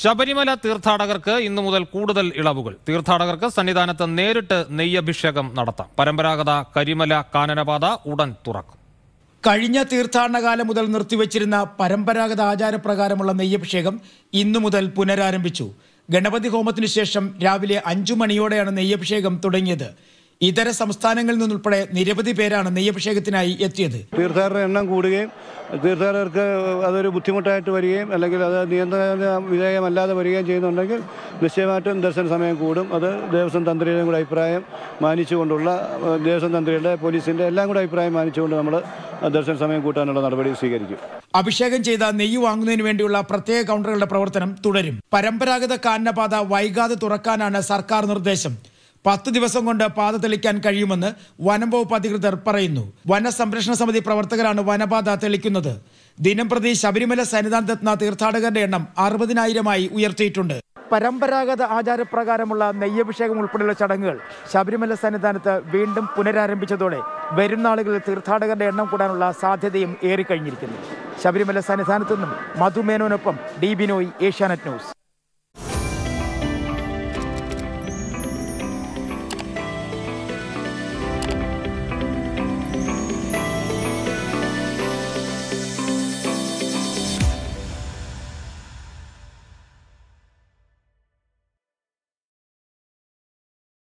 ശബരിമല തീർത്ഥാടകർക്ക് ഇന്നു മുതൽ കൂടുതൽ ഇളവുകൾ തീർത്ഥാടകർക്ക് സന്നിധാനത്ത് നേരിട്ട് നെയ്യഭിഷേകം നടത്താം പരമ്പരാഗത കരിമല കാനനപാത ഉടൻ തുറക്കും കഴിഞ്ഞ തീർത്ഥാടനകാലം മുതൽ നിർത്തിവച്ചിരുന്ന പരമ്പരാഗത ആചാരപ്രകാരമുള്ള നെയ്യഭിഷേകം ഇന്നു മുതൽ പുനരാരംഭിച്ചു ഗണപതി ഹോമത്തിനു ശേഷം രാവിലെ അഞ്ചു മണിയോടെയാണ് നെയ്യഭിഷേകം തുടങ്ങിയത് ഇതര സംസ്ഥാനങ്ങളിൽ നിന്നുൾപ്പെടെ നിരവധി പേരാണ് നെയ്യഭിഷേകത്തിനായി എത്തിയത് തീർത്ഥാടകരുടെ എണ്ണം കൂടുകയും തീർത്ഥാടകർക്ക് അതൊരു ബുദ്ധിമുട്ടായിട്ട് വരികയും അല്ലെങ്കിൽ അത് നിയന്ത്രണ വിധേയമല്ലാതെ വരികയും ചെയ്യുന്നുണ്ടെങ്കിൽ നിശ്ചയമായിട്ടും ദർശന സമയം കൂടും അത് ദേവസ്വം തന്ത്രിയുടെയും കൂടെ അഭിപ്രായം മാനിച്ചുകൊണ്ടുള്ള ഏഹ്, ദേവസ്വം തന്ത്രിയുടെ പോലീസിൻ്റെ എല്ലാം കൂടെ അഭിപ്രായം മാനിച്ചുകൊണ്ട് നമ്മൾ ദർശന സമയം കൂട്ടാനുള്ള നടപടി സ്വീകരിക്കും അഭിഷേകം ചെയ്ത നെയ്യ് വാങ്ങുന്നതിന് വേണ്ടിയുള്ള പ്രത്യേക കൗണ്ടറുകളുടെ പ്രവർത്തനം തുടരും പരമ്പരാഗത കാനനപാത വൈകാതെ തുറക്കാനാണ് സർക്കാർ നിർദ്ദേശം പത്ത് ദിവസം കൊണ്ട് പാത തെളിക്കാൻ കഴിയുമെന്ന് വനം വകുപ്പ് അധികൃതർ പറയുന്നു വനസംരക്ഷണ സമിതി പ്രവർത്തകരാണ് വനപാത തെളിക്കുന്നത് ദിനംപ്രതി ശബരിമല സന്നിധാനത്തെത്തുന്ന തീർത്ഥാടകരുടെ എണ്ണം അറുപതിനായിരമായി ഉയർത്തിയിട്ടുണ്ട് പരമ്പരാഗത ആചാരപ്രകാരമുള്ള നെയ്യഭിഷേകം ഉൾപ്പെടെയുള്ള ചടങ്ങുകൾ ശബരിമല സന്നിധാനത്ത് വീണ്ടും പുനരാരംഭിച്ചതോടെ വരും നാളുകളിൽ തീർത്ഥാടകരുടെ എണ്ണം കൂടാനുള്ള സാധ്യതയും ഏറിക്കഴിഞ്ഞിരിക്കുന്നു ശബരിമല സന്നിധാനത്തു നിന്നും മധുമേനോനൊപ്പം ഡി ബിനോയ് ഏഷ്യാനെറ്റ് ന്യൂസ്